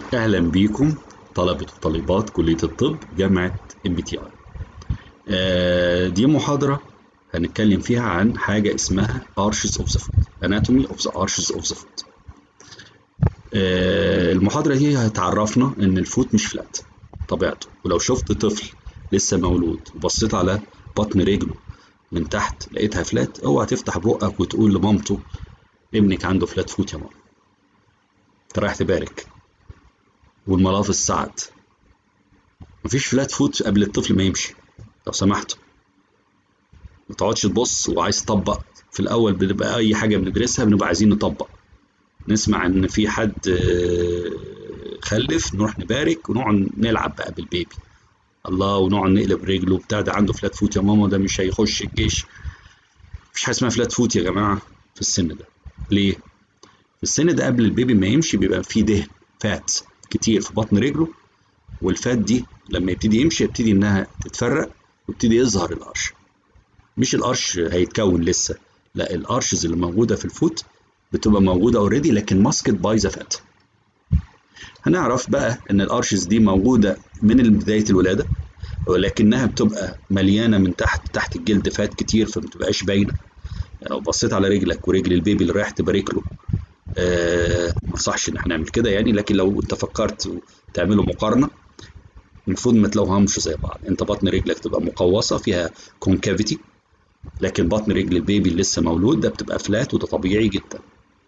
اهلا بيكم طلبة وطالبات كلية الطب جامعة ام بي تي اي دي محاضرة هنتكلم فيها عن حاجة اسمها arches of the foot anatomy of the arches of the foot آه، المحاضرة دي هتعرفنا ان الفوت مش فلات طبيعته ولو شفت طفل لسه مولود وبصيت على بطن رجله من تحت لقيتها فلات اوعى تفتح بقك وتقول لمامته ابنك عنده فلات فوت يا ماما انت رايح تبارك والملافظ سعد مفيش فلات فوت قبل الطفل ما يمشي لو سمحتوا ما تقعدش تبص وعايز تطبق في الاول بنبقى اي حاجه بندرسها بنبقى عايزين نطبق نسمع ان في حد آه، خلف نروح نبارك ونقعد نلعب بقى بالبيبي الله ونقعد نقلب رجله وبتاع ده عنده فلات فوت يا ماما ده مش هيخش الجيش مفيش حاجه اسمها فلات فوت يا جماعه في السن ده ليه في السن ده قبل البيبي ما يمشي بيبقى فيه دهن فات كتير في بطن رجله والفات دي لما يبتدي يمشي يبتدي انها تتفرق ويبتدي يظهر القرش مش القرش هيتكون لسه لا القرشز اللي موجوده في الفوت بتبقى موجوده اوريدي لكن ماسكت باي ذا فات هنعرف بقى ان الارشز دي موجوده من بدايه الولاده ولكنها بتبقى مليانه من تحت تحت الجلد فات كتير فما بتبقاش باينه يعني لو بصيت على رجلك ورجل البيبي اللي رايح تبارك له آه ما انصحش ان احنا نعمل كده يعني لكن لو انت فكرت تعملوا مقارنه المفروض ما تلاقوهمش زي بعض انت بطن رجلك تبقى مقوسه فيها كونكافيتي لكن بطن رجل البيبي اللي لسه مولود ده بتبقى فلات وده طبيعي جدا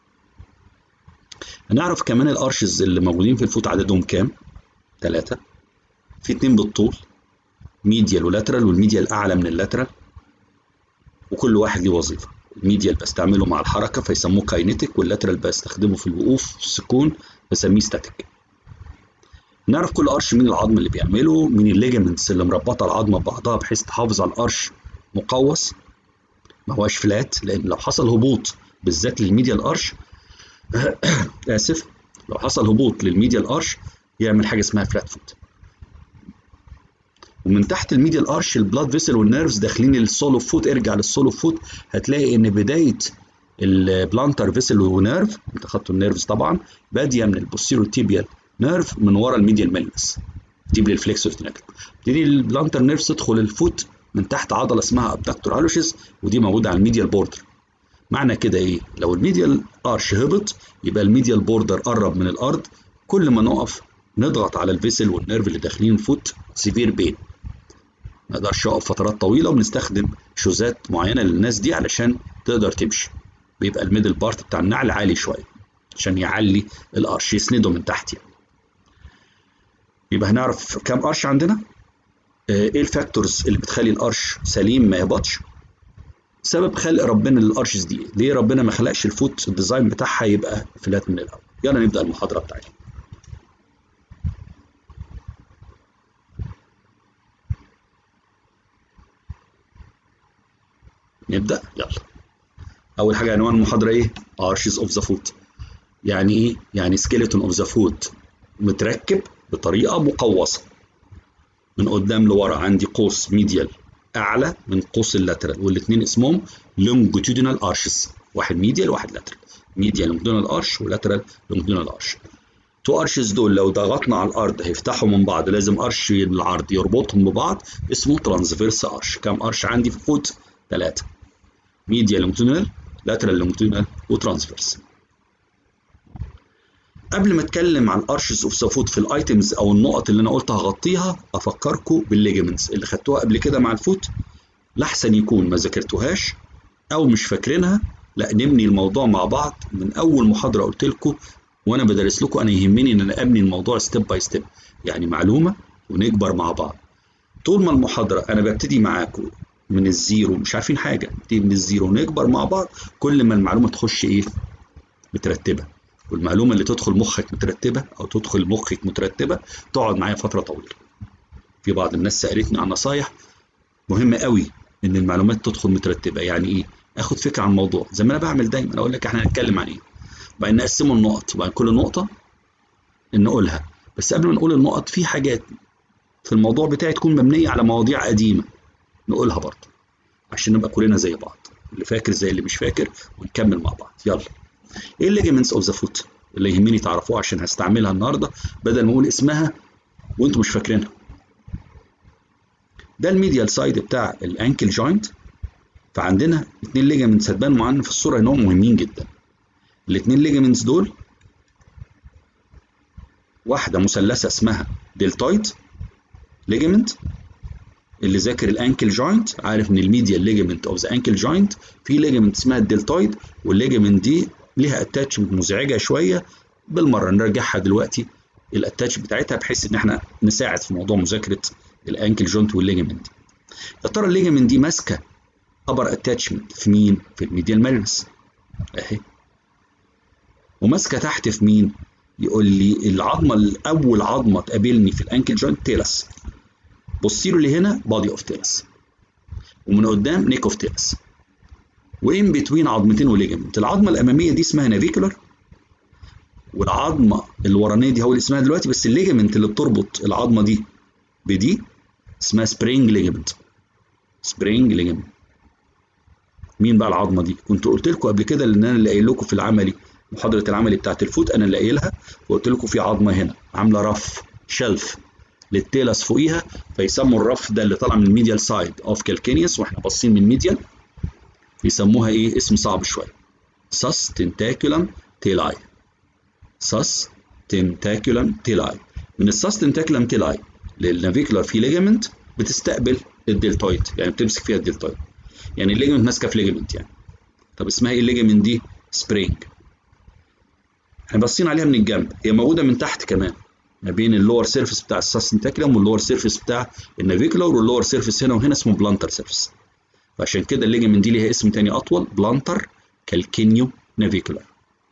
هنعرف كمان الارشز اللي موجودين في الفوت عددهم كام ثلاثة في اتنين بالطول ميديال ولاترال والميديال اعلى من اللاترال وكل واحد ليه وظيفه الميديال بستعمله مع الحركه فيسموه كاينيتيك واللاترال بستخدمه في الوقوف السكون بسميه ستاتيك نعرف كل قرش مين العظم اللي بيعمله مين الليجمنتس اللي مربطه العظمه ببعضها بحيث تحافظ على القرش مقوس ما هواش فلات لان لو حصل هبوط بالذات للميديال ارش اسف لو حصل هبوط للميديال ارش يعمل حاجه اسمها فلات فوت ومن تحت الميديال ارش البلاد فيسل والنيرفز داخلين السولو فوت ارجع للسولو فوت هتلاقي ان بدايه البلانتر فيسل ونيرف انت خدتوا النيرفز طبعا باديه من البوستيرو تيبيال نيرف من ورا الميديال ميلنس تيبيال فليكسور تناكل تبتدي البلانتر نيرفز تدخل الفوت من تحت عضله اسمها ابدكتور هالوشيس ودي موجوده على الميديال بوردر معنى كده ايه لو الميديال ارش هبط يبقى الميديال بوردر قرب من الارض كل ما نقف نضغط على الفيسل والنيرف اللي داخلين الفوت سيفير بين ما نقدرش اقف فترات طويله وبنستخدم شوزات معينه للناس دي علشان تقدر تمشي بيبقى الميدل بارت بتاع النعل عالي شويه عشان يعلي القرش يسنده من تحت يعني يبقى هنعرف كام قرش عندنا ايه الفاكتورز اللي بتخلي القرش سليم ما يهبطش سبب خلق ربنا للارشز دي ليه ربنا ما خلقش الفوت الديزاين بتاعها يبقى فلات من الاول يلا نبدا المحاضره بتاعتنا نبدا يلا اول حاجه عنوان المحاضره ايه arches of the foot يعني ايه يعني skeleton of the foot متركب بطريقه مقوسه من قدام لورا عندي قوس ميديال اعلى من قوس اللاترال والاثنين اسمهم longitudinal arches واحد ميديال وواحد لاترال ميديال لونجيتودينال ارش ولاترال لونجيتودينال ارش تو ارشز دول لو ضغطنا على الارض هيفتحوا من بعض لازم ارش العرض يربطهم ببعض اسمه ترانسفيرس ارش كام ارش عندي في الفوت ثلاثه ميديال لونجيتودينال لاترال لونجيتودينال وترانسفيرس قبل ما اتكلم عن ارشز اوف سافوت في الايتمز او النقط اللي انا قلت هغطيها افكركم بالليجمنتس اللي خدتوها قبل كده مع الفوت لاحسن يكون ما ذاكرتوهاش او مش فاكرينها لا نبني الموضوع مع بعض من اول محاضره قلت لكم وانا بدرس لكم انا يهمني ان انا ابني الموضوع ستيب باي ستيب يعني معلومه ونكبر مع بعض طول ما المحاضره انا ببتدي معاكم من الزيرو مش عارفين حاجه نبتدي من الزيرو ونكبر مع بعض كل ما المعلومه تخش ايه مترتبه والمعلومه اللي تدخل مخك مترتبه او تدخل مخك مترتبه تقعد معايا فتره طويله في بعض الناس سالتني عن نصايح مهمه قوي ان المعلومات تدخل مترتبه يعني ايه اخد فكره عن الموضوع زي ما انا بعمل دايما اقول لك احنا هنتكلم عن ايه وبعدين نقسمه النقط وبعدين كل نقطه نقولها بس قبل ما نقول النقط في حاجات في الموضوع بتاعي تكون مبنيه على مواضيع قديمه نقولها برضه عشان نبقى كلنا زي بعض اللي فاكر زي اللي مش فاكر ونكمل مع بعض يلا ايه الليجمنتس اوف ذا فوت اللي يهمني تعرفوها عشان هستعملها النهارده بدل ما اقول اسمها وانتم مش فاكرينها ده الميديال سايد بتاع الانكل جوينت فعندنا اتنين ليجامنتس هتبان معانا في الصوره انهم مهمين جدا الاتنين ليجامنتس دول واحده مثلثه اسمها دلتويد ليجامنت اللي ذاكر الانكل جوينت عارف ان الميديال ليجامنت اوف ذا انكل جوينت في ليجامنت اسمها الدلتويد والليجامنت دي ليها اتاتشمنت مزعجه شويه بالمره نرجعها دلوقتي الاتاتش بتاعتها بحيث ان احنا نساعد في موضوع مذاكره الانكل جوينت والليجامنت يا ترى الليجامنت دي ماسكه ابر اتاتشمنت في مين في الميديال مالس اهي وماسكه تحت في مين يقول لي العظمه الاول عظمه تقابلني في الانكل جوينت تيلس بصي له اللي هنا بادي اوف تيلس ومن قدام نيك اوف تيلس وان بتوين عظمتين وليجمنت العظمه الاماميه دي اسمها نافيكولار والعظمه الورانيه دي هو اللي اسمها دلوقتي بس الليجمنت اللي بتربط العظمه دي بدي اسمها سبرينج ليجمنت سبرينج ليجمنت مين بقى العظمه دي كنت قلت لكم قبل كده ان انا اللي قايل لكم في العملي محاضره العملي بتاعت الفوت انا اللي قايلها وقلت لكم في عظمه هنا عامله رف شلف للتيلس فوقيها فيسموا الرف ده اللي طالع من الميديال سايد اوف كالكينيوس واحنا باصين من الميديال يسموها ايه اسم صعب شويه ساس تنتاكولم تيلاي ساس تنتاكولم تيلاي من الساس تنتاكولم تيلاي للنافيكولار في ليجامنت بتستقبل الدلتويد يعني بتمسك فيها الدلتويد يعني الليجامنت ماسكه في ليجامنت يعني طب اسمها ايه الليجامنت دي سبرينج احنا باصين عليها من الجنب هي موجوده من تحت كمان ما بين اللور سيرفيس بتاع الساسنتاكلم واللور سيرفيس بتاع النافيكولار واللور سيرفيس هنا وهنا اسمه بلانتر سيرفيس فعشان كده الليجمنت دي ليها اسم تاني اطول بلانتر كالكينيو نافيكولار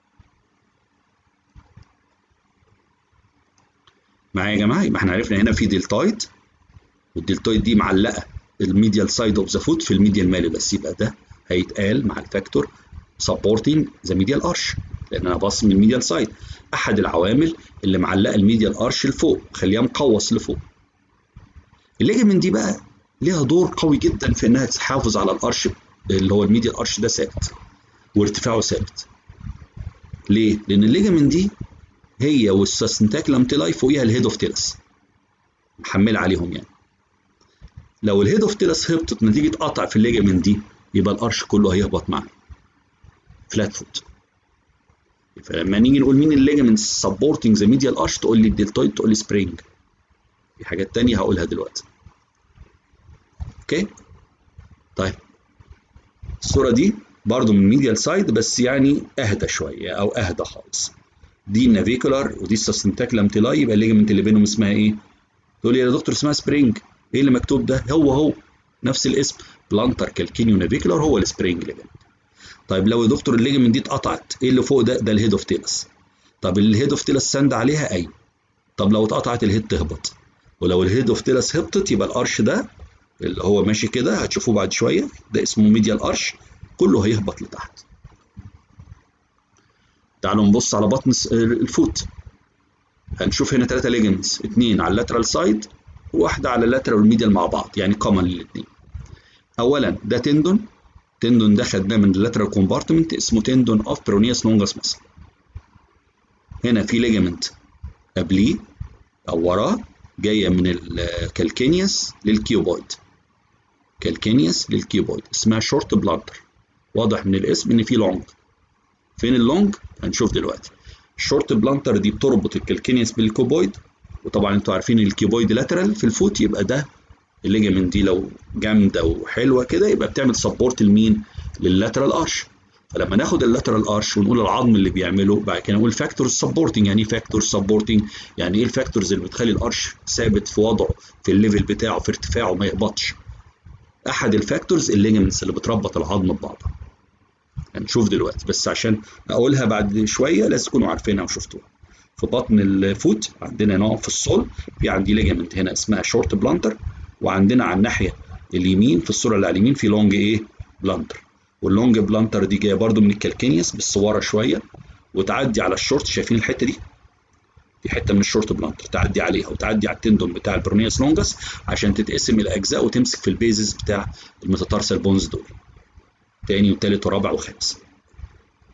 معايا يا جماعه يبقى احنا عرفنا هنا في دلتويد والدلتويد دي معلقه الميديال سايد اوف ذا فوت في الميديال ماليولس يبقى ده هيتقال مع الفاكتور سبورتنج ذا ميديال ارش لان انا باص من الميديال سايد احد العوامل اللي معلقه الميديال ارش لفوق خليها مقوس لفوق الليجمنت دي بقى ليها دور قوي جدا في انها تحافظ على الارش اللي هو الميديال ارش ده ثابت وارتفاعه ثابت ليه لان الليجمنت دي هي والساسنتاكلم تيلاي فوقيها الهيد اوف تيلس محمله عليهم يعني لو الهيد اوف تيلس هبطت نتيجه قطع في الليجمنت دي يبقى الارش كله هيهبط معاه فلات فوت فلما نيجي نقول مين الليجمنت سبورتنج ذا ميديال ارش تقول لي الدلتويد تقول لي سبرينج في حاجات تانية هقولها دلوقتي اوكي طيب الصورة دي برضو من ميديال سايد بس يعني اهدى شوية او اهدى خالص دي النافيكولار ودي السستنتاكلم تيلاي يبقى الليجمنت اللي بينهم اسمها ايه؟ تقول لي يا دكتور اسمها سبرينج ايه اللي مكتوب ده؟ هو هو نفس الاسم بلانتر كالكينيو نافيكولار هو السبرينج ليجمنت طيب لو يا دكتور الليجمنت دي اتقطعت ايه اللي فوق ده؟ ده الهيد اوف تيلس طب الهيد اوف تيلس ساند عليها ايوه طب لو اتقطعت الهيد تهبط ولو الهيد اوف تيلس هبطت يبقى الارش ده اللي هو ماشي كده هتشوفوه بعد شويه ده اسمه ميديال ارش كله هيهبط لتحت تعالوا نبص على بطن الفوت هنشوف هنا ثلاثة ليجمنتس اثنين على اللاترال سايد وواحدة على اللاترال والميديال مع بعض يعني كومن للاثنين أولا ده تندون تندون ده خدناه من اللاترال كومبارتمنت اسمه تندون اوف برونيوس لونجاس ماسل هنا في ليجمنت قبليه أو وراه جاية من الكالكينيوس للكيوبويد كالكينيوس للكيوبويد اسمها شورت بلانتر واضح من الاسم ان في لونج فين اللونج هنشوف دلوقتي الشورت بلانتر دي بتربط الكالكينيوس بالكيوبويد وطبعا انتوا عارفين الكيوبويد لاترال في الفوت يبقى ده الليجمنت دي لو جامده وحلوه كده يبقى بتعمل سبورت لمين لللاترال ارش فلما ناخد اللاترال ارش ونقول العظم اللي بيعمله بعد كده نقول فاكتورز سبورتنج يعني ايه فاكتورز سبورتنج يعني ايه الفاكتورز اللي بتخلي الارش ثابت في وضعه في الليفل بتاعه في ارتفاعه ما يهبطش احد الفاكتورز الليجمنتس اللي بتربط العظم ببعضها هنشوف دلوقتي بس عشان اقولها بعد شويه لازم تكونوا عارفينها وشفتوها في بطن الفوت عندنا نوع في الصول في عندي ليجمنت هنا اسمها شورت بلانتر وعندنا على الناحيه اليمين في الصوره اللي على اليمين في لونج ايه بلانتر واللونج بلانتر دي جايه برده من الكالكينيوس بس ورا شويه وتعدي على الشورت شايفين الحته دي دي حته من الشورت بلانتر تعدي عليها وتعدي على التندون بتاع البرونيوس لونجس عشان تتقسم الى اجزاء وتمسك في البيزز بتاع الميتاتارسال بونز دول تاني وتالت ورابع وخامس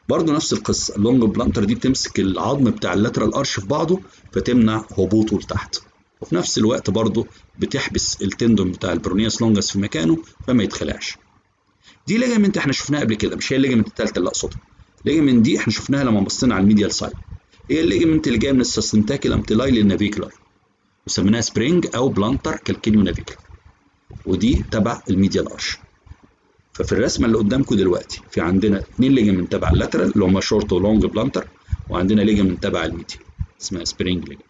برضه نفس القصه اللونج بلانتر دي بتمسك العظم بتاع اللاترال ارش في بعضه فتمنع هبوطه لتحت وفي نفس الوقت برضه بتحبس التندون بتاع البرونياس لونجس في مكانه فما يتخلعش دي ليجامنت احنا شفناها قبل كده مش هي الليجامنت الثالثه اللي اقصدها الليجامنت دي احنا شفناها لما بصينا على الميديال سايد هي الليجامنت اللي جايه من السستنتاكل امتلاي للنافيكولار وسميناها سبرينج او بلانتر كالكينيو نافيكولار ودي تبع الميديال ارش ففي الرسمه اللي قدامكم دلوقتي في عندنا اثنين ليجامنت تبع اللاترال اللي هم شورت ولونج بلانتر وعندنا ليجامنت تبع الميديال اسمها سبرينج ليجامنت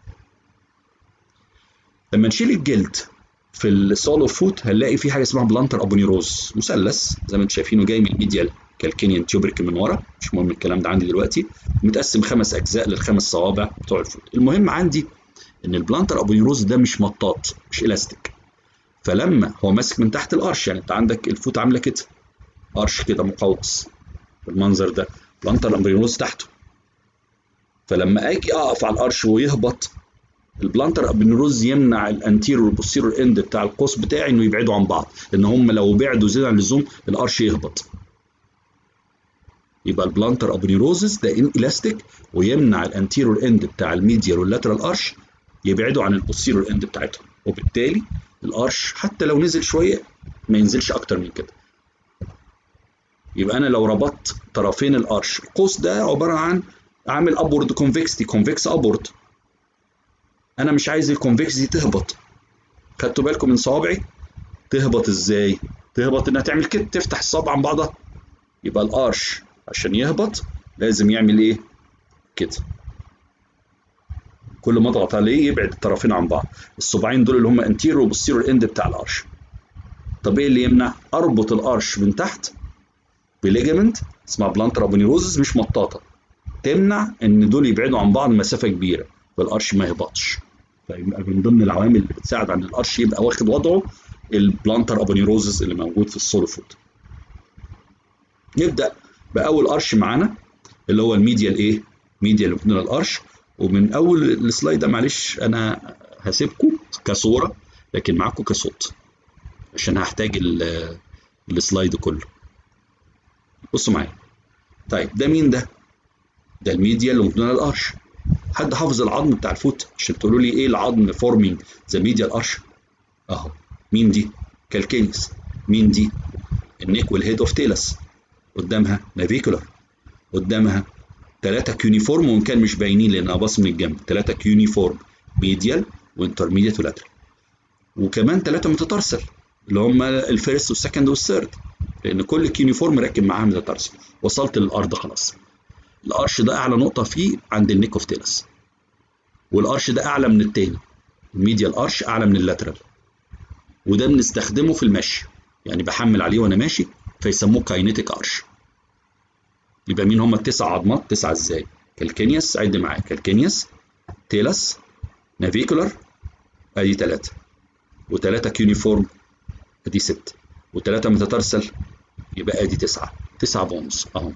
لما نشيل الجلد في السولو فوت هنلاقي في حاجه اسمها بلانتر ابونيروز مثلث زي ما انتم شايفينه جاي من الميديال كالكينيان تيوبرك من ورا مش مهم الكلام ده عندي دلوقتي متقسم خمس اجزاء للخمس صوابع بتوع الفوت المهم عندي ان البلانتر ابونيروز ده مش مطاط مش الاستيك فلما هو ماسك من تحت القرش يعني انت عندك الفوت عامله كده قرش كده مقوس بالمنظر ده بلانتر ابونيروز تحته فلما اجي اقف على القرش ويهبط البلانتر ابنروز يمنع الانتيرور والبوستيرور اند بتاع القوس بتاعي انه يبعدوا عن بعض لان هم لو بعدوا زياده عن اللزوم القرش يهبط يبقى البلانتر ابنيروزس ده ان الاستيك ويمنع الانتيرور اند بتاع الميديال واللاترال ارش يبعدوا عن البوستيرور اند بتاعتهم وبالتالي القرش حتى لو نزل شويه ما ينزلش اكتر من كده يبقى انا لو ربطت طرفين القرش القوس ده عباره عن عامل ابورد كونفكستي كونفكس ابورد انا مش عايز الكونفكسيتي تهبط خدتوا بالكم من صوابعي تهبط ازاي تهبط انها تعمل كده تفتح الصابع عن بعضها يبقى القرش عشان يهبط لازم يعمل ايه كده كل ما اضغط عليه يبعد الطرفين عن بعض الصباعين دول اللي هم انتيرو وبوستيرو اند بتاع القرش طب ايه اللي يمنع اربط القرش من تحت بليجمنت اسمها بلانتر ابونيروزز مش مطاطه تمنع ان دول يبعدوا عن بعض مسافه كبيره فالقرش ما يهبطش فيبقى من ضمن العوامل اللي بتساعد على القرش يبقى واخد وضعه البلانتر ابونيروزز اللي موجود في السولو فود نبدا باول قرش معانا اللي هو الميديال ايه ميديال لوبنال قرش ومن اول السلايد ده معلش انا هسيبكم كصوره لكن معاكم كصوت عشان هحتاج السلايد كله بصوا معايا طيب ده مين ده ده الميديال لوبنال قرش حد حافظ العظم بتاع الفوت عشان تقولوا لي ايه العظم فورمينج ذا ميديال ارش اهو مين دي كالكينيس مين دي النيك والهيد اوف تيلس قدامها نافيكولار قدامها ثلاثة كيونيفورم وان كان مش باينين لانها باص من الجنب ثلاثة كيونيفورم ميديال وانترميديت ولاترال وكمان ثلاثة متترسل اللي هم الفيرست والسكند والثيرد لان كل كيونيفورم راكب معاها متترسل وصلت للارض خلاص القرش ده اعلى نقطه فيه عند النيك اوف تيلس والقرش ده اعلى من التاني الميديال قرش اعلى من اللاترال وده بنستخدمه في المشي يعني بحمل عليه وانا ماشي فيسموه كاينيتيك قرش يبقى مين هم التسع عظمات تسعه ازاي كالكينياس عد معايا كالكينياس تيلس نافيكولار ادي ثلاثه وثلاثه كيونيفورم ادي ست وثلاثه متترسل يبقى ادي تسعه تسعه بونز اهو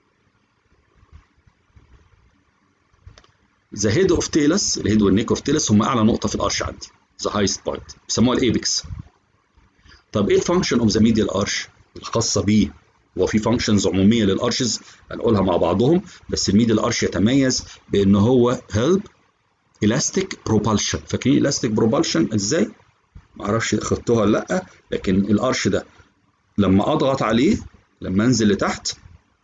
ذا هيد اوف تيلس الهيد والنيك اوف تيلس هم اعلى نقطه في الارش عندي ذا هايست بوينت بيسموها الايبكس طب ايه الفانكشن اوف ذا ميديال ارش الخاصه بيه هو في فانكشنز عموميه للارشز هنقولها مع بعضهم بس الميديال ارش يتميز بان هو هيلب الاستيك بروبالشن فاكرين الاستيك بروبالشن ازاي ما اعرفش خدتوها ولا لا لكن الارش ده لما اضغط عليه لما انزل لتحت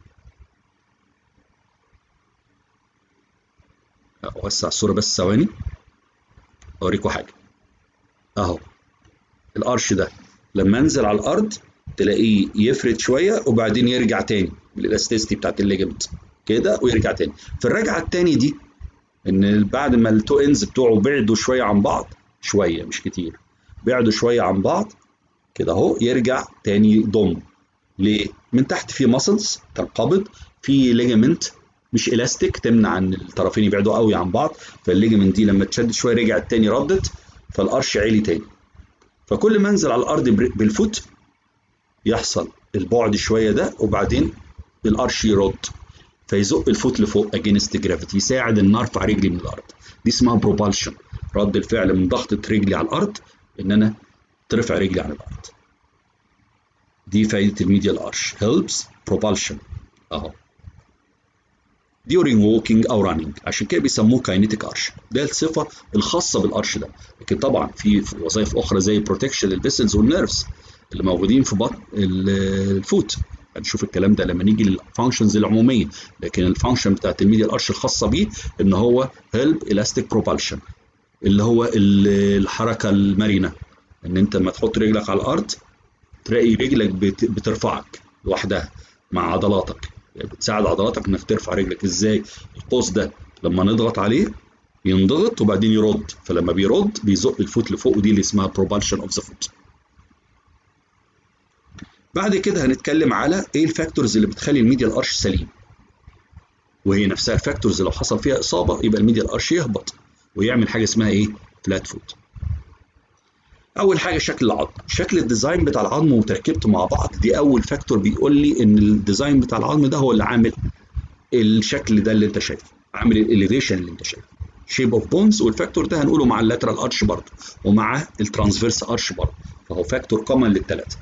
اوسع الصوره بس ثواني اوريكم حاجه اهو القرش ده لما انزل على الارض تلاقيه يفرد شويه وبعدين يرجع تاني بالالاستيستي بتاعت الليجمنت كده ويرجع تاني في الرجعه التاني دي ان بعد ما التو انز بتوعه بعدوا شويه عن بعض شويه مش كتير بعدوا شويه عن بعض كده اهو يرجع تاني يضم ليه؟ من تحت في ماسلز تنقبض في ليجمنت مش الاستيك تمنع ان الطرفين يبعدوا قوي عن بعض فالليجمنت دي لما تشد شويه رجعت تاني ردت فالقرش عالي تاني فكل ما انزل على الارض بالفوت يحصل البعد شويه ده وبعدين القرش يرد فيزق الفوت لفوق اجينست جرافيتي يساعد ان ارفع رجلي من الارض دي اسمها بروبالشن رد الفعل من ضغطه رجلي على الارض ان انا ترفع رجلي عن الارض دي فايده الميديال ارش هيلبس بروبالشن اهو during walking او running عشان كده بيسموه كاينيتيك ارش ده الصفه الخاصه بالارش ده لكن طبعا في وظائف اخرى زي بروتكشن للفيسلز والنيرفز اللي موجودين في بطن الفوت هنشوف الكلام ده لما نيجي للفانكشنز العموميه لكن الفانكشن بتاعت الميديا الارش الخاصه بيه ان هو هيلب الاستيك بروبالشن اللي هو الحركه المرنه ان انت لما تحط رجلك على الارض تلاقي رجلك بترفعك لوحدها مع عضلاتك يعني بتساعد عضلاتك انك ترفع رجلك ازاي القوس ده لما نضغط عليه ينضغط وبعدين يرد فلما بيرد بيزق الفوت لفوق ودي اللي اسمها propulsion of the foot بعد كده هنتكلم على ايه الفاكتورز اللي بتخلي الميديا الارش سليم وهي نفسها الفاكتورز لو حصل فيها اصابه يبقى الميديا الارش يهبط ويعمل حاجه اسمها ايه فلات فوت اول حاجه شكل العظم شكل الديزاين بتاع العظم وتركيبته مع بعض دي اول فاكتور بيقول لي ان الديزاين بتاع العظم ده هو اللي عامل الشكل ده اللي انت شايفه عامل الاليفيشن اللي انت شايفه شيب اوف بونز والفاكتور ده هنقوله مع اللاترال ارش برضه ومع الترانسفيرس ارش برضه فهو فاكتور كومن للثلاثه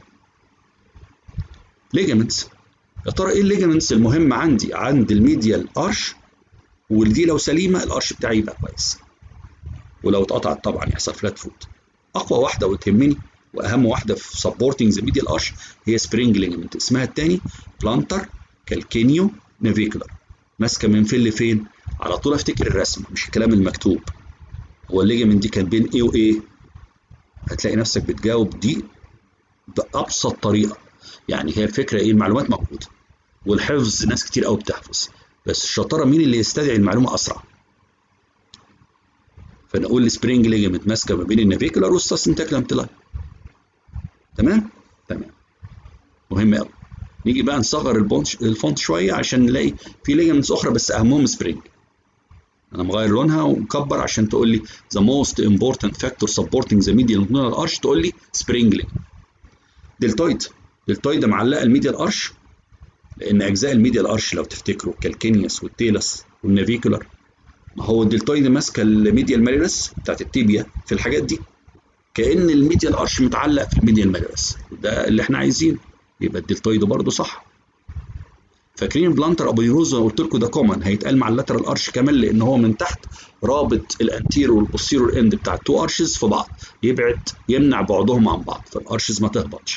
ليجامنتس يا ترى ايه الليجامنتس المهم عندي عند الميديال ارش ودي لو سليمه الارش بتاعي يبقى كويس ولو اتقطعت طبعا يحصل فلات فوت اقوى واحده وتهمني واهم واحده في سبورتنج ذا ميديال ارش هي سبرينج ليجمنت اسمها الثاني بلانتر كالكينيو نافيكولار ماسكه من فين لفين على طول افتكر الرسم مش الكلام المكتوب هو الليجمنت دي كان بين ايه وايه هتلاقي نفسك بتجاوب دي بابسط طريقه يعني هي الفكره ايه المعلومات موجوده والحفظ ناس كتير قوي بتحفظ بس الشطاره مين اللي يستدعي المعلومه اسرع فنقول السبرينج ليجمنت ماسكه ما بين النافيكولار والساسنتاكلم تلاين تمام تمام مهم قوي نيجي بقى نصغر الفونت شويه عشان نلاقي في ليجمنتس اخرى بس اهمهم سبرينج انا مغير لونها ومكبر عشان تقول لي the most important factor supporting the medial lunar arch تقول لي سبرينج ليجمنت دلتويد دلتويد معلقه الميديال ارش لان اجزاء الميديال ارش لو تفتكروا كالكينيوس والتيلس والنافيكولار ما هو الدلتويد ماسكه الميديال ماليرس بتاعت التيبيا في الحاجات دي كان الميديال ارش متعلق في الميديال ماليرس ده اللي احنا عايزينه يبقى الدلتويد برضه صح فاكرين بلانتر ابو يروز قلت لكم ده كومن هيتقال مع اللاترال ارش كمان لان هو من تحت رابط الانتيرو والبوستيرور اند بتاع التو ارشز في بعض يبعد يمنع بعضهم عن بعض فالارشز ما تهبطش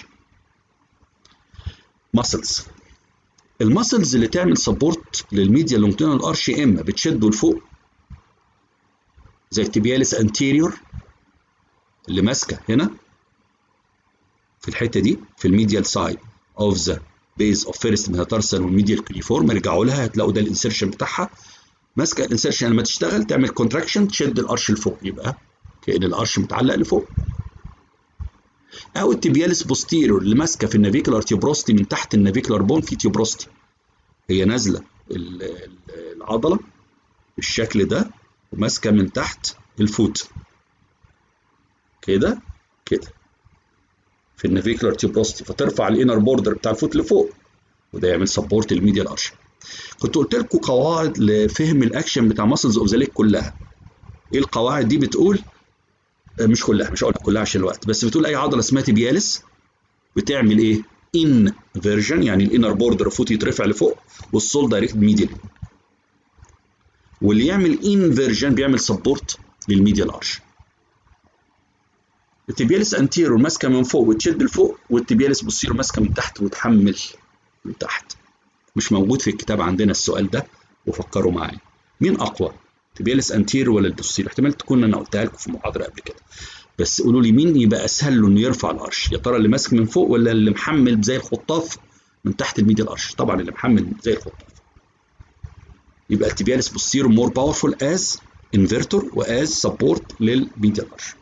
ماسلز الماسلز اللي تعمل سبورت للميديا لونجتينال ارش يا اما بتشده لفوق زي التبيالس انتيريور اللي ماسكه هنا في الحته دي في الميديال سايد اوف ذا بيز اوف فيرست ميتاتارسال والميديال كليفورم ارجعوا لها هتلاقوا ده الانسرشن بتاعها ماسكه الانسرشن لما تشتغل تعمل كونتراكشن تشد الارش لفوق يبقى كأن الارش متعلق لفوق او التبيالس بوستيرور اللي ماسكه في النافيكولار تيوبروستي من تحت النافيكولار بون في تيوبروستي هي نازله العضله بالشكل ده وماسكه من تحت الفوت كده كده في النافيكولار تيوبروستي فترفع الانر بوردر بتاع الفوت لفوق وده يعمل سبورت الميديال ارش كنت قلت لكم قواعد لفهم الاكشن بتاع ماسلز اوف ذا ليج كلها ايه القواعد دي بتقول مش كلها مش هقول كلها عشان الوقت بس بتقول اي عضله اسمها تبيالس بتعمل ايه ان فيرجن يعني الانر بوردر فوت يترفع لفوق والسول دايركت ميديال واللي يعمل انفيرجن بيعمل سبورت للميديال ارش التبيالس انتيرو ماسكه من فوق وتشد لفوق والتبيالس بوستيرو ماسكه من تحت وتحمل من تحت مش موجود في الكتاب عندنا السؤال ده وفكروا معايا مين اقوى تبيالس انتيرو ولا البوستيرو احتمال تكون انا قلتها لكم في محاضره قبل كده بس قولوا لي مين يبقى اسهل له انه يرفع الارش يا ترى اللي ماسك من فوق ولا اللي محمل زي الخطاف من تحت الميديال ارش طبعا اللي محمل زي الخطاف يبقى التبيالس بوستيرو مور باورفول از انفرتور واز سبورت للميديال ارش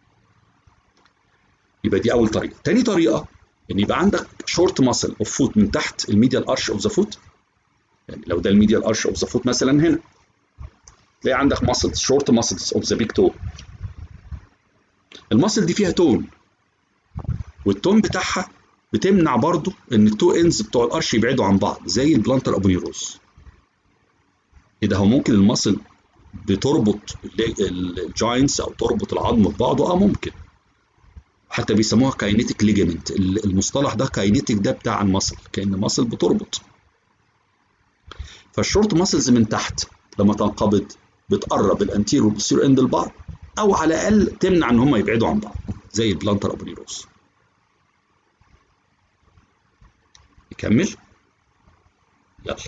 يبقى دي اول طريقه تاني طريقه ان يبقى عندك شورت ماسل اوف فوت من تحت الميديال ارش اوف ذا فوت يعني لو ده الميديال ارش اوف ذا فوت مثلا هنا تلاقي عندك ماسلز شورت ماسلز اوف ذا بيج تو الماسل دي فيها تون والتون بتاعها بتمنع برضو ان التو انز بتوع الارش يبعدوا عن بعض زي البلانتر ابونيروز ايه ده هو ممكن الماسل بتربط الجاينتس او تربط العظم ببعضه اه ممكن حتى بيسموها كاينيتيك ليجامنت المصطلح ده كاينيتيك ده بتاع المصل كان مصل بتربط فالشورت ماسلز من تحت لما تنقبض بتقرب الانتيرو والبوستيرو اند لبعض او على الاقل تمنع ان هم يبعدوا عن بعض زي البلانتر ابونيروس نكمل يلا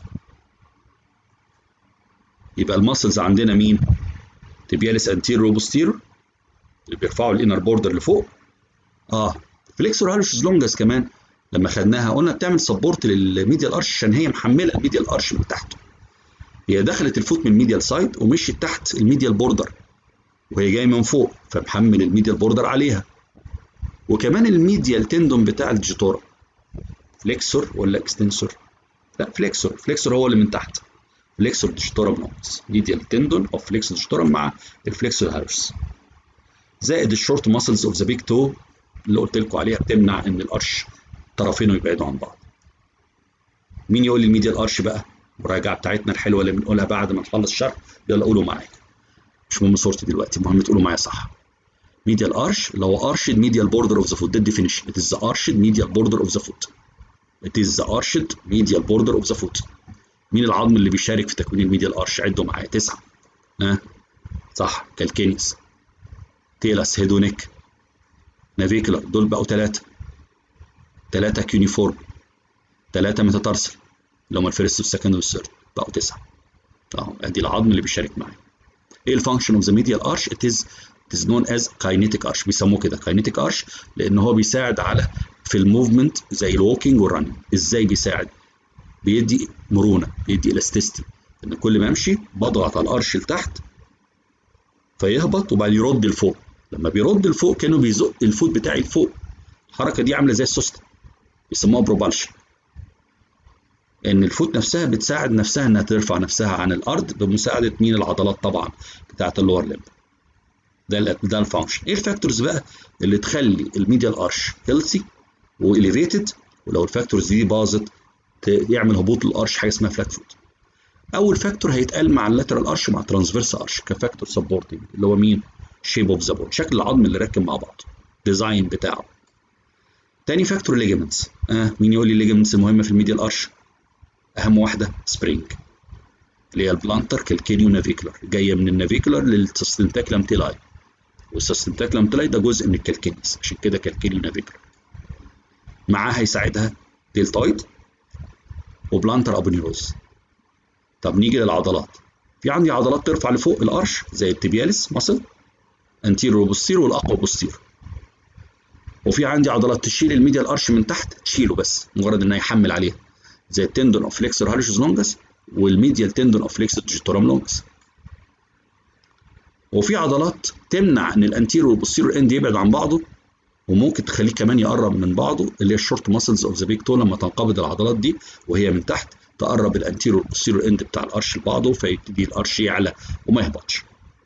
يبقى الماسلز عندنا مين تبياليس انتيرو وبوستيرو اللي بيرفعوا الانر بوردر لفوق اه فليكسور هالوشز لونجس كمان لما خدناها قلنا بتعمل سبورت للميديال ارش عشان هي محمله الميديال ارش من تحته هي دخلت الفوت من الميديال سايد ومشيت تحت الميديال بوردر وهي جايه من فوق فمحمل الميديال بوردر عليها وكمان الميديال تندون بتاع الديجيتورا فليكسور ولا اكستنسور لا فليكسور فليكسور هو اللي من تحت فليكسور ديجيتورم نوتس ميديال تندون او فليكسور ديجيتورم مع الفليكسور هارس زائد الشورت ماسلز اوف ذا بيج تو اللي قلت لكم عليها بتمنع ان الارش طرفينه يبعدوا عن بعض مين يقول لي الميديال ارش بقى المراجعه بتاعتنا الحلوه اللي بنقولها بعد ما نخلص الشرح يلا قولوا معايا مش مهم صورتي دلوقتي المهم تقولوا معايا صح medial arch اللي هو arched medial border of the foot ده definition it is the arched medial border of the foot it is the arched medial border of the foot مين العظم اللي بيشارك في تكوين الميديال ارش عدوا معايا تسعة ها أه؟ صح كالكينيس تيلاس هيدونيك نافيكولار دول بقوا ثلاثة ثلاثة كيونيفورم ثلاثة ميتاتارسل اللي هم الفيرست والسكند والثيرد بقوا تسعة اهو ادي العظم اللي بيشارك معايا ايه الفانكشن اوف ذا ميديال ارش it is it is known as kinetic arch بيسموه كده kinetic arch لان هو بيساعد على في الموفمنت زي الووكينج والرننج ازاي بيساعد بيدي مرونه بيدي الاستيستي ان كل ما امشي بضغط على الارش لتحت فيهبط وبعدين يرد لفوق لما بيرد لفوق كانه بيزق الفوت بتاعي لفوق الحركه دي عامله زي السوسته بيسموها بروبالشن ان الفوت نفسها بتساعد نفسها انها ترفع نفسها عن الارض بمساعده مين العضلات طبعا بتاعه اللور ليمب ده ال ده الفانكشن ايه الفاكتورز بقى اللي تخلي الميديال ارش هيلثي واليفيتد ولو الفاكتورز دي باظت يعمل هبوط للارش حاجه اسمها فلات فوت اول فاكتور هيتقال مع اللاترال ارش مع ترانسفيرس ارش كفاكتور سبورتنج اللي هو مين شيب اوف ذا بون شكل العظم اللي راكب مع بعض ديزاين بتاعه تاني فاكتور ليجمنتس اه مين يقول لي الليجمنتس المهمه في الميديال ارش اهم واحده سبرينج اللي هي البلانتر كالكينيو نافيكولار جايه من النافيكولار للسستنتاكلم تيلاي والسستنتاكلم تيلاي ده جزء من الكالكينيس عشان كده كالكينيو نافيكولار معاه هيساعدها ديلتويد وبلانتر ابونيروز طب نيجي للعضلات في عندي عضلات ترفع لفوق الارش زي التبياليس ماسل انتيرو بوستيرو والاقوى بوستيرو وفي عندي عضلات تشيل الميديال ارش من تحت تشيله بس مجرد انها يحمل عليها زي التندون اوف فليكسور هالوشز لونجس والميديال تندون اوف فليكسور ديجيتورام لونجس وفي عضلات تمنع ان الانتيرو والبوستيرو اند يبعد عن بعضه وممكن تخليه كمان يقرب من بعضه اللي هي الشورت ماسلز اوف ذا بيج تو لما تنقبض العضلات دي وهي من تحت تقرب الانتيرو والبوستيرو اند بتاع الارش لبعضه فيبتدي الارش يعلى وما يهبطش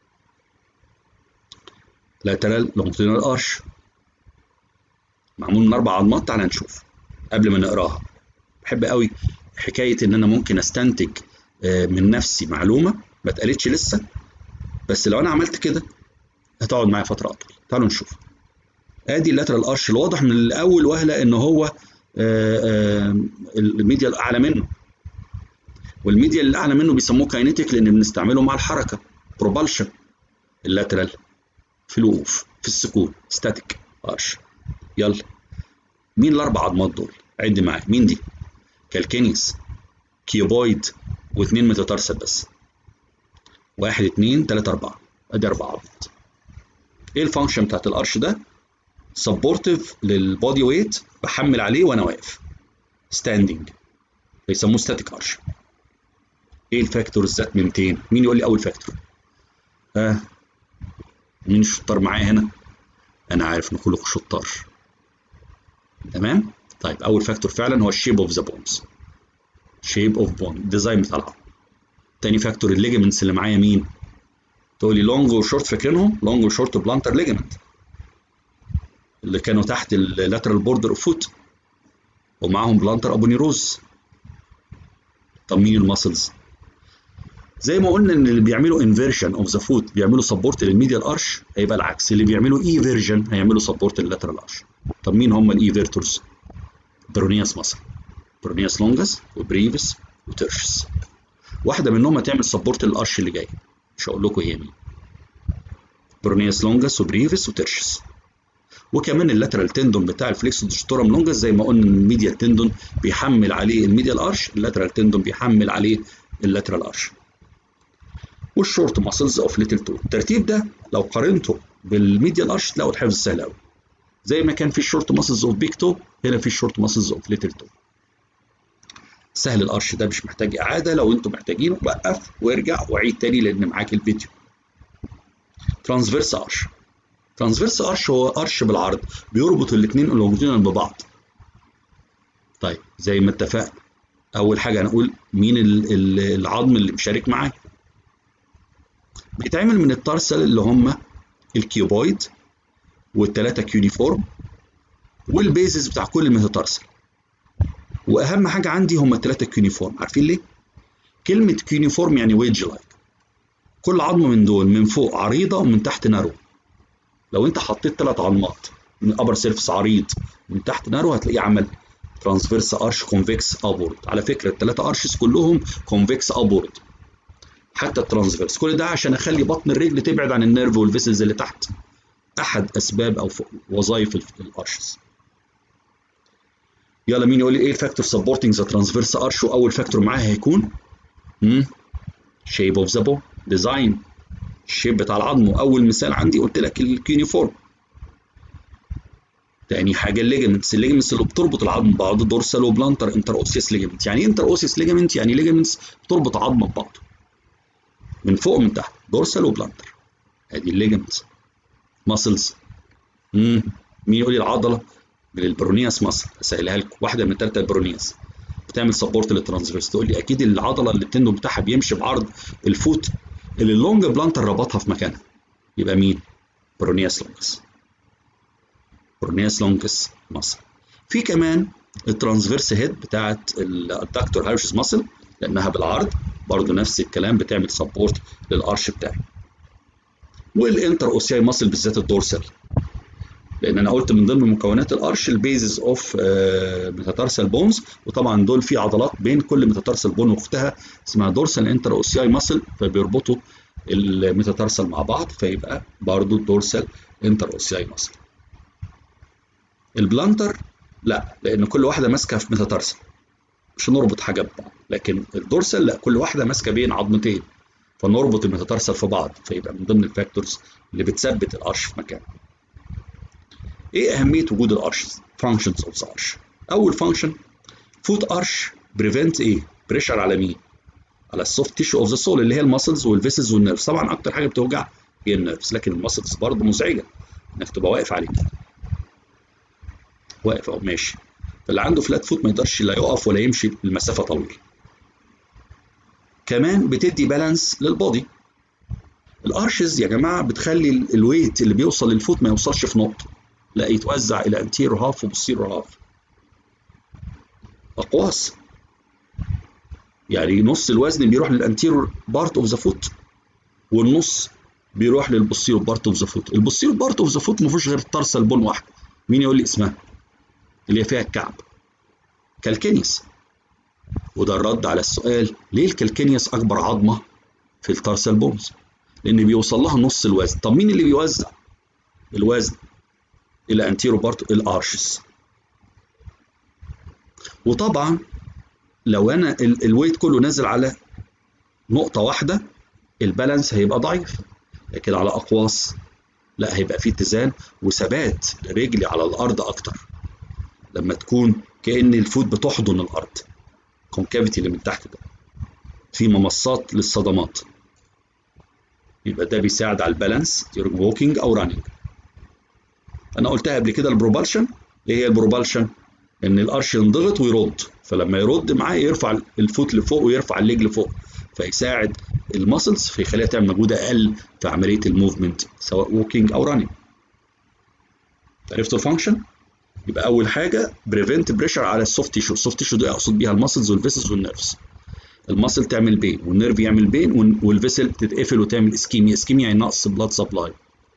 لاترال لونجيتودينال ارش معمول من اربع عظمات تعالى نشوف قبل ما نقراها بحب قوي حكايه ان انا ممكن استنتج من نفسي معلومه ما اتقالتش لسه بس لو انا عملت كده هتقعد معايا فتره اطول تعالوا نشوف ادي اللاترال ارش الواضح من الاول وهله ان هو الميديا الاعلى منه والميديا اللي اعلى منه بيسموه كاينيتيك لان بنستعمله مع الحركه بروبالشن اللاترال في الوقوف في السكون ستاتيك ارش يلا مين الاربع عظمات دول عد معايا مين دي كالكينيس كيوبويد واثنين ميتاتارسل بس واحد اتنين تلاتة أربعة أدي أربع عظمات إيه الفانكشن بتاعت الأرش ده؟ سبورتيف للبودي ويت بحمل عليه وأنا واقف ستاندنج بيسموه ستاتيك أرش إيه الفاكتورز ذات من 200 مين يقول لي أول فاكتور؟ ها آه. مين الشطار معايا هنا؟ أنا عارف إن كلكم شطار تمام؟ طيب أول فاكتور فعلا هو الشيب أوف ذا بونز شيب أوف بون ديزاين بتاع العظم تاني فاكتور الليجمنتس اللي معايا مين؟ تقول لي لونج وشورت فاكرينهم؟ لونج وشورت بلانتر ليجمنت اللي كانوا تحت اللاترال بوردر اوف فوت ومعاهم بلانتر ابونيروز طب مين الماسلز؟ زي ما قلنا ان اللي بيعملوا انفيرجن اوف ذا فوت بيعملوا سبورت للميديال ارش هيبقى العكس اللي بيعملوا ايفيرجن هيعملوا سبورت لللاترال ارش طب مين هم الايفيرتورز؟ برونياس ماسل برونياس لونجس وبريفس وترشس واحده منهم هتعمل سبورت للقرش اللي جاي مش هقول لكم هي مين برونياس لونجاس وبريفس وترشس وكمان اللاترال تندون بتاع الفليكسو ديجيتورم لونجاس زي ما قلنا الميديا تندون بيحمل عليه الميديا الارش اللاترال تندون بيحمل عليه اللاترال ارش والشورت ماسلز اوف ليتل تو الترتيب ده لو قارنته بالميديا الارش تلاقوا الحفظ سهل قوي زي ما كان في الشورت ماسلز اوف بيج تو هنا في الشورت ماسلز اوف ليتل تو سهل القرش ده مش محتاج اعاده لو انتم محتاجينه وقف وارجع وعيد تاني لان معاك الفيديو ترانسفيرس قرش ترانسفيرس قرش هو قرش بالعرض بيربط الاثنين اللونجيتودينال ببعض طيب زي ما اتفقنا اول حاجه هنقول مين العظم اللي مشارك معاه بيتعمل من الترسل اللي هم الكيوبويد والثلاثه كيونيفورم والبيزز بتاع كل ميتاتارسل واهم حاجه عندي هم الثلاثه كيونيفورم عارفين ليه كلمه كيونيفورم يعني ويدج لايك كل عظمه من دول من فوق عريضه ومن تحت نارو لو انت حطيت ثلاث عظمات من الابر سيرفس عريض من تحت نارو هتلاقيه عمل ترانسفيرس ارش كونفكس ابورد على فكره الثلاثه ارشز كلهم كونفكس ابورد حتى الترانسفيرس كل ده عشان اخلي بطن الرجل تبعد عن النيرف والفيسلز اللي تحت احد اسباب او وظائف الارشز يلا مين يقول لي ايه الفاكتور سبورتنج ذا ترانسفيرس ارش واول فاكتور معاها هيكون امم شيب اوف ذا بون ديزاين الشيب بتاع العظم واول مثال عندي قلت لك الكيونيفورم تاني حاجه الليجمنتس الليجمنتس اللي بتربط العظم ببعض دورسال وبلانتر انتر اوسيس ليجمنت يعني ايه انتر اوسيس ليجمنت يعني ليجمنتس بتربط عظمه ببعض من فوق ومن تحت دورسال وبلانتر ادي الليجمنتس ماسلز امم مين يقول لي العضله بالبرونياس ماسل اسهلها لكم واحده من الثلاثه البرونياس بتعمل سبورت للترانسفيرس تقول لي اكيد العضله اللي التندون بتاعها بيمشي بعرض الفوت اللي اللونج بلانتر ربطها في مكانها يبقى مين؟ برونياس لونجس برونياس لونجس ماسل في كمان الترانسفيرس هيد بتاعت الدكتور هارشز ماسل لانها بالعرض برضه نفس الكلام بتعمل سبورت للارش بتاعي والانتر اوسياي ماسل بالذات الدورسال لان انا قلت من ضمن مكونات الارش البيزز اوف ميتاتارسال بونز وطبعا دول في عضلات بين كل ميتاتارسال بون واختها اسمها دورسال انتر اوسياي ماسل فبيربطوا الميتاتارسال مع بعض فيبقى برضه دورسال انتر اوسياي ماسل البلانتر لا لان كل واحده ماسكه في ميتاتارسال مش نربط حاجه ببعض لكن الدورسال لا كل واحده ماسكه بين عظمتين فنربط الميتاتارسال في بعض فيبقى من ضمن الفاكتورز اللي بتثبت الارش في مكانه ايه اهميه وجود الارشز functions اوف ذا arch اول فانكشن فوت ارش بريفنت ايه بريشر على مين على السوفت تيشو اوف ذا سول اللي هي المسلز والفيسز والنيرفز طبعا اكتر حاجه بتوجع هي النيرفز لكن المسلز برضه مزعجه انك تبقى واقف عليه واقف او ماشي فاللي عنده فلات فوت ما يقدرش لا يقف ولا يمشي المسافه طويله كمان بتدي بالانس للبودي الارشز يا جماعه بتخلي الويت اللي بيوصل للفوت ما يوصلش في نقطه لا يتوزع الى انتيرو هاف وبوستيرو هاف اقواس يعني نص الوزن بيروح للانتيرو بارت اوف ذا فوت والنص بيروح للبوستيرو بارت اوف ذا فوت البوستيرو بارت اوف ذا فوت ما فيهوش غير ترسل بون واحده مين يقول لي اسمها اللي هي فيها الكعب كالكينيس وده الرد على السؤال ليه الكالكينيس اكبر عظمه في الترسل بونز لان بيوصل لها نص الوزن طب مين اللي بيوزع الوزن الى انتيرو بارت الارشز وطبعا لو انا الويت كله نازل على نقطه واحده البالانس هيبقى ضعيف لكن على اقواس لا هيبقى فيه اتزان وثبات رجلي على الارض اكتر لما تكون كان الفوت بتحضن الارض كونكافيتي اللي من تحت ده في ممصات للصدمات يبقى ده بيساعد على البالانس during walking او running انا قلتها قبل كده البروبالشن ايه هي البروبالشن ان القرش ينضغط ويرد فلما يرد معاه يرفع الفوت لفوق ويرفع الليج لفوق فيساعد المسلز فيخليها تعمل مجهود اقل في عمليه الموفمنت سواء ووكينج او رانينج عرفتوا الفانكشن يبقى اول حاجه بريفنت بريشر على السوفت تيشو السوفت تيشو ده اقصد بيها المسلز والفيسلز والنيرفز المسل تعمل بين والنيرف يعمل بين والفيسل تتقفل وتعمل اسكيميا اسكيميا يعني نقص بلاد سبلاي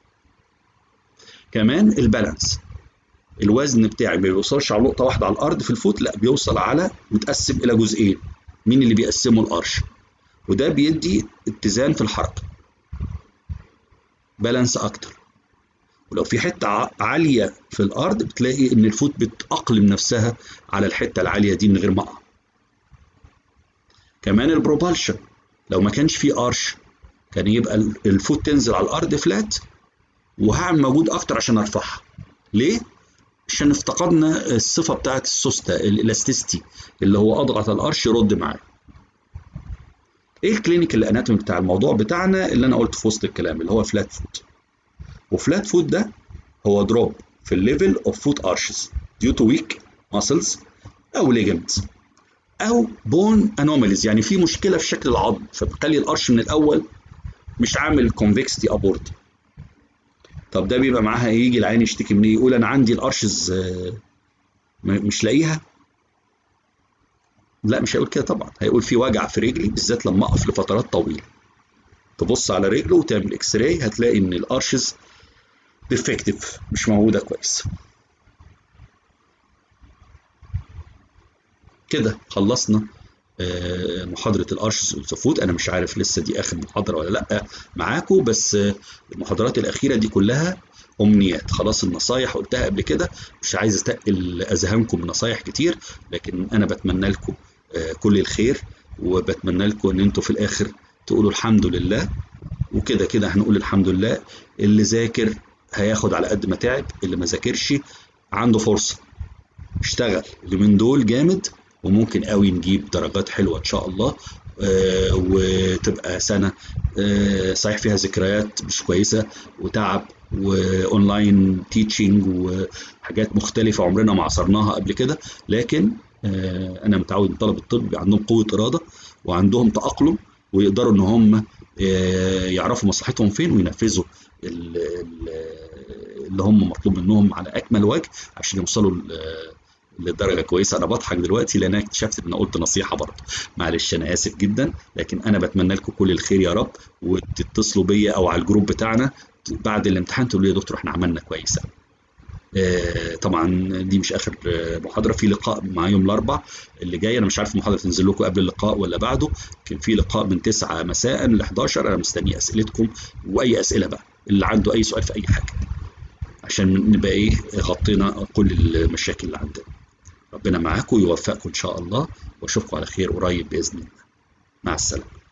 كمان البالانس الوزن بتاعي ما بيوصلش على نقطه واحده على الارض في الفوت لا بيوصل على متقسم الى جزئين مين اللي بيقسمه القرش وده بيدي اتزان في الحركه بالانس اكتر ولو في حته عاليه في الارض بتلاقي ان الفوت بتأقلم نفسها على الحته العاليه دي من غير ما اقع كمان البروبالشن لو ما كانش فيه ارش كان يبقى الفوت تنزل على الارض فلات وهعمل مجهود اكتر عشان ارفعها ليه عشان افتقدنا الصفه بتاعت السوسته الالاستيستي اللي هو اضغط الارش يرد معاه ايه الكلينيكال اناتومي بتاع الموضوع بتاعنا اللي انا قلت في وسط الكلام اللي هو فلات فوت وفلات فوت ده هو دروب في الليفل اوف فوت ارشز ديو تو ويك ماسلز او ليجمنتس او بون انوماليز يعني في مشكله في شكل العظم فبتخلي القرش من الاول مش عامل كونفكستي ابورت طب ده بيبقى معاها ايه يجي العين يشتكي من ايه يقول انا عندي الارشز مش لاقيها لا مش هيقول كده طبعا هيقول في وجع في رجلي بالذات لما اقف لفترات طويله تبص على رجله وتعمل اكس راي هتلاقي ان الارشز ديفكتيف مش موجوده كويس كده خلصنا محاضرة الارشز والسفود انا مش عارف لسه دي اخر محاضرة ولا لا معاكم بس المحاضرات الاخيرة دي كلها امنيات خلاص النصايح قلتها قبل كده مش عايز اتقل اذهانكم بنصايح كتير لكن انا بتمنى لكم كل الخير وبتمنى لكم ان انتوا في الاخر تقولوا الحمد لله وكده كده هنقول الحمد لله اللي ذاكر هياخد على قد ما تعب اللي ما ذاكرش عنده فرصة اشتغل اللي من دول جامد وممكن قوي نجيب درجات حلوه ان شاء الله آه وتبقى سنه آه صحيح فيها ذكريات مش كويسه وتعب واونلاين تيتشنج وحاجات مختلفه عمرنا ما عصرناها قبل كده لكن آه انا متعود ان طلبه الطب عندهم قوه اراده وعندهم تاقلم ويقدروا ان هم يعرفوا مصلحتهم فين وينفذوا اللي هم مطلوب منهم على اكمل وجه عشان يوصلوا لدرجه كويسه انا بضحك دلوقتي لان انا اكتشفت ان انا قلت نصيحه برضه معلش انا اسف جدا لكن انا بتمنى لكم كل الخير يا رب وتتصلوا بيا او على الجروب بتاعنا بعد الامتحان تقولوا لي يا دكتور احنا عملنا كويس قوي آه طبعا دي مش اخر محاضره في لقاء مع يوم الاربع اللي جاي انا مش عارف المحاضره تنزل لكم قبل اللقاء ولا بعده كان في لقاء من 9 مساء ل 11 انا مستني اسئلتكم واي اسئله بقى اللي عنده اي سؤال في اي حاجه عشان نبقى ايه غطينا كل المشاكل اللي عندنا ربنا معاكم ويوفقكم ان شاء الله واشوفكم على خير قريب باذن الله مع السلامه